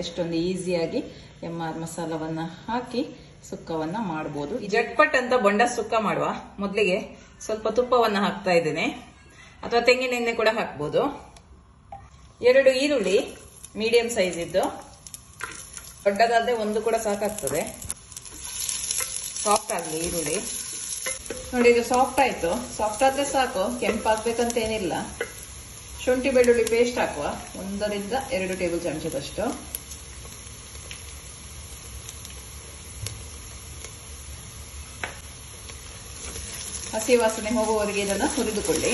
ಎಷ್ಟೊಂದು ಈಸಿಯಾಗಿ M R ಮಸಾಲವನ್ನ ಹಾಕಿ ಸುಕ್ಕವನ್ನ ಮಾಡಬಹುದು ಜಟ್ಪಟ್ ಅಂತ ಬೊಂಡ ಸುಕ್ಕ ಮಾಡುವ ಮೊದಲಿಗೆ ಸ್ವಲ್ಪ ತುಪ್ಪವನ್ನ ಹಾಕ್ತಾ ಇದ್ದೇನೆ ಅಥವಾ ತೆಂಗಿನ ಎಣ್ಣೆ ಕೂಡ ಹಾಕ್ಬೋದು ಎರಡು ಈರುಳ್ಳಿ ಮೀಡಿಯಂ ಸೈಜ್ ಇದ್ದು ದೊಡ್ಡದಾದ್ರೆ ಒಂದು ಕೂಡ ಸಾಕಾಗ್ತದೆ ಸಾಫ್ಟ್ ಆಗಲಿ ಈರುಳ್ಳಿ ನೋಡಿ ಇದು ಸಾಫ್ಟ್ ಆಯ್ತು ಸಾಫ್ಟ್ ಆದ್ರೆ ಸಾಕು ಕೆಂಪಾಗ್ಬೇಕಂತ ಏನಿಲ್ಲ ಶುಂಠಿ ಬೆಳ್ಳುಳ್ಳಿ ಪೇಸ್ಟ್ ಹಾಕುವ ಒಂದರಿಂದ ಎರಡು ಟೇಬಲ್ ಚಮಚದಷ್ಟು ಹಸಿ ವಾಸನೆ ಹೋಗುವವರೆಗೆ ಇದನ್ನು ಹುರಿದುಕೊಳ್ಳಿ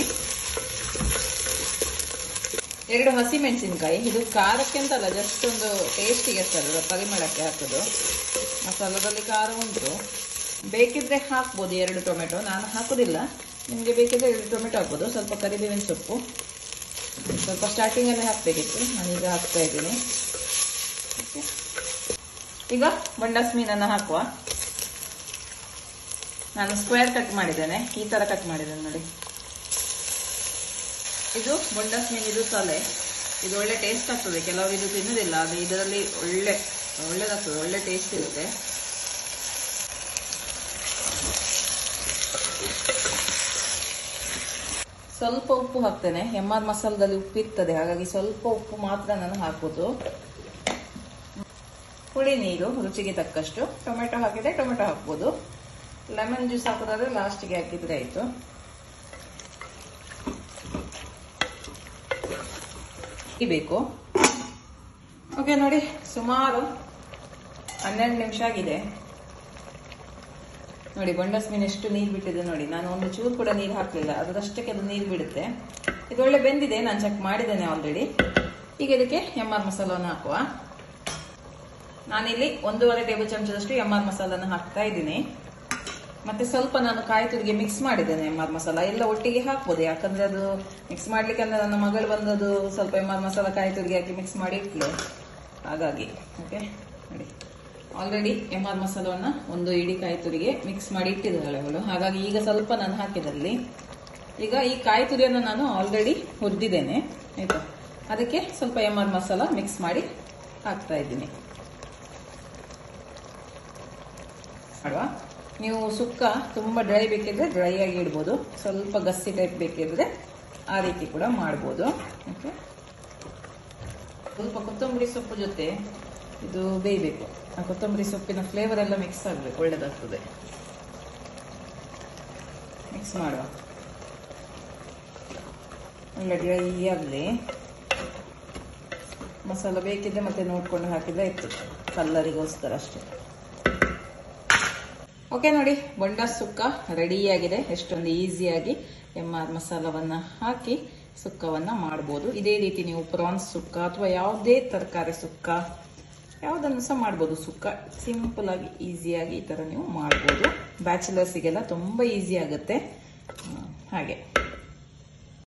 ಎರಡು ಹಸಿ ಮೆಣಸಿನಕಾಯಿ ಇದು ಖಾರಕ್ಕೆ ಅಂತಲ್ಲ ಜಸ್ಟ್ ಒಂದು ಟೇಸ್ಟಿಗೆ ಅಷ್ಟಲ್ಲ ಪರಿಮಳಕ್ಕೆ ಹಾಕೋದು ಮಸಾಲದಲ್ಲಿ ಖಾರ ಉಂಟು ಬೇಕಿದ್ರೆ ಹಾಕ್ಬೋದು ಎರಡು ಟೊಮೆಟೊ ನಾನು ಹಾಕೋದಿಲ್ಲ ನಿಮಗೆ ಬೇಕಿದ್ರೆ ಎರಡು ಟೊಮೆಟೊ ಹಾಕ್ಬೋದು ಸ್ವಲ್ಪ ಕರಿಬೇವಿನ ಸೊಪ್ಪು ಸ್ವಲ್ಪ ಸ್ಟಾರ್ಟಿಂಗಲ್ಲೇ ಹಾಕಬೇಕಿತ್ತು ನಾನೀಗ ಹಾಕ್ತಾ ಇದ್ದೀನಿ Okay. ಈಗ ಬಂಡಸ್ ಮೀನನ್ನು ಹಾಕುವ ನಾನು ಸ್ಕ್ವೇರ್ ಕಟ್ ಮಾಡಿದ್ದೇನೆ ಈ ತರ ಕಟ್ ಮಾಡಿದ್ದೇನೆ ನೋಡಿ ಇದು ಬೊಂಡಸ್ ಮೀನ್ ಇದು ತಲೆ ಇದು ಒಳ್ಳೆ ಟೇಸ್ಟ್ ಆಗ್ತದೆ ಕೆಲವರು ಇದು ತಿನ್ನೋದಿಲ್ಲ ಅದು ಇದರಲ್ಲಿ ಒಳ್ಳೆ ಒಳ್ಳೇದಾಗ್ತದೆ ಒಳ್ಳೆ ಟೇಸ್ಟ್ ಇರುತ್ತೆ ಸ್ವಲ್ಪ ಉಪ್ಪು ಹಾಕ್ತೇನೆ ಎಂ ಆರ್ ಮಸಾಲದಲ್ಲಿ ಉಪ್ಪು ಇರ್ತದೆ ಹಾಗಾಗಿ ಸ್ವಲ್ಪ ಉಪ್ಪು ಮಾತ್ರ ನಾನು ಹಾಕೋದು ಹುಳಿ ನೀರು ರುಚಿಗೆ ತಕ್ಕಷ್ಟು ಟೊಮೆಟೊ ಹಾಕಿದ್ರೆ ಟೊಮೆಟೊ ಹಾಕ್ಬೋದು ಲೆಮನ್ ಜ್ಯೂಸ್ ಹಾಕೋದಾದ್ರೆ ಲಾಸ್ಟ್ಗೆ ಹಾಕಿದ್ರೆ ಆಯ್ತು ಬೇಕು ಓಕೆ ನೋಡಿ ಸುಮಾರು ಹನ್ನೆರಡು ನಿಮಿಷ ಆಗಿದೆ ನೋಡಿ ಬಂಡಸ್ ಮೀನು ಎಷ್ಟು ನೀರು ಬಿಟ್ಟಿದೆ ನೋಡಿ ನಾನು ಒಂದು ಚೂರು ಕೂಡ ನೀರು ಹಾಕಲಿಲ್ಲ ಅದರಷ್ಟಕ್ಕೆ ಅದು ನೀರು ಬಿಡುತ್ತೆ ಇದು ಒಳ್ಳೆ ಬೆಂದಿದೆ ನಾನು ಚೆಕ್ ಮಾಡಿದ್ದೇನೆ ಆಲ್ರೆಡಿ ಈಗ ಇದಕ್ಕೆ ಎಂ ಆರ್ ಮಸಾಲವನ್ನು ಹಾಕುವ ನಾನಿಲ್ಲಿ ಒಂದೂವರೆ ಟೇಬಲ್ ಚಮಚದಷ್ಟು ಎಂ ಆರ್ ಮಸಾಲನ ಹಾಕ್ತಾ ಇದ್ದೀನಿ ಮತ್ತೆ ಸ್ವಲ್ಪ ನಾನು ಕಾಯಿ ತುರಿಗೆ ಮಿಕ್ಸ್ ಮಾಡಿದ್ದೇನೆ ಎಂ ಆರ್ ಮಸಾಲ ಎಲ್ಲ ಒಟ್ಟಿಗೆ ಹಾಕ್ಬೋದು ಯಾಕಂದ್ರೆ ಅದು ಮಿಕ್ಸ್ ಮಾಡ್ಲಿಕ್ಕೆ ಅಂದ್ರೆ ನನ್ನ ಮಗಳು ಬಂದದು ಸ್ವಲ್ಪ ಎಂ ಆರ್ ಮಸಾಲ ಕಾಯಿ ತುರಿಗೆ ಹಾಕಿ ಮಿಕ್ಸ್ ಮಾಡಿ ಇಟ್ಲು ಹಾಗಾಗಿ ಓಕೆ ನೋಡಿ ಆಲ್ರೆಡಿ ಎಂ ಆರ್ ಮಸಾಲವನ್ನ ಒಂದು ಇಡೀ ಕಾಯಿ ತುರಿಗೆ ಮಿಕ್ಸ್ ಮಾಡಿ ಇಟ್ಟಿದ್ದಾಳೆ ಅವಳು ಹಾಗಾಗಿ ಈಗ ಸ್ವಲ್ಪ ನಾನು ಹಾಕಿದಲ್ಲಿ ಈಗ ಈ ಕಾಯಿ ತುರಿಯನ್ನು ನಾನು ಆಲ್ರೆಡಿ ಹುರಿದಿದ್ದೇನೆ ಆಯ್ತಾ ಅದಕ್ಕೆ ಸ್ವಲ್ಪ ಎಂ ಆರ್ ಮಸಾಲ ಮಿಕ್ಸ್ ಮಾಡಿ ಹಾಕ್ತಾ ಇದ್ದೀನಿ ಮಾಡುವ ನೀವು ಸುಕ್ಕ ತುಂಬ ಡ್ರೈ ಬೇಕಿದ್ರೆ ಡ್ರೈ ಆಗಿ ಇಡ್ಬೋದು ಸ್ವಲ್ಪ ಗಸಿ ಟೈಪ್ ಬೇಕಿದ್ರೆ ಆ ರೀತಿ ಕೂಡ ಮಾಡ್ಬೋದು ಓಕೆ ಸ್ವಲ್ಪ ಕೊತ್ತಂಬರಿ ಸೊಪ್ಪು ಜೊತೆ ಇದು ಬೇಯಬೇಕು ಆ ಕೊತ್ತಂಬರಿ ಸೊಪ್ಪಿನ ಫ್ಲೇವರ್ ಎಲ್ಲ ಮಿಕ್ಸ್ ಆಗಬೇಕು ಒಳ್ಳೇದಾಗ್ತದೆ ಮಿಕ್ಸ್ ಮಾಡುವ ಒಳ್ಳೆ ಡ್ರೈ ಆಗಲಿ ಮಸಾಲ ಬೇಕಿದ್ರೆ ಮತ್ತೆ ನೋಡ್ಕೊಂಡು ಹಾಕಿದ್ರೆ ಆಯ್ತು ಕಲ್ಲರಿಗೋಸ್ಕರ ಅಷ್ಟೇ ಓಕೆ ನೋಡಿ ಬೊಂಡ ಸುಕ್ಕ ರೆಡಿಯಾಗಿದೆ ಎಷ್ಟೊಂದು ಈಸಿಯಾಗಿ ಎಂ ಆರ್ ಮಸಾಲವನ್ನ ಹಾಕಿ ಸುಕ್ಕವನ್ನ ಮಾಡ್ಬೋದು ಇದೇ ರೀತಿ ನೀವು ಪ್ರಾನ್ಸ್ ಸುಕ್ಕ ಅಥವಾ ಯಾವುದೇ ತರಕಾರಿ ಸುಕ್ಕ ಯಾವುದನ್ನು ಸಹ ಮಾಡ್ಬೋದು ಸುಕ್ಕ ಸಿಂಪಲ್ ಆಗಿ ಈಸಿಯಾಗಿ ಈ ತರ ನೀವು ಮಾಡ್ಬೋದು ಬ್ಯಾಚುಲರ್ಸಿಗೆಲ್ಲ ತುಂಬಾ ಈಸಿ ಆಗುತ್ತೆ ಆ, ಹಾಗೆ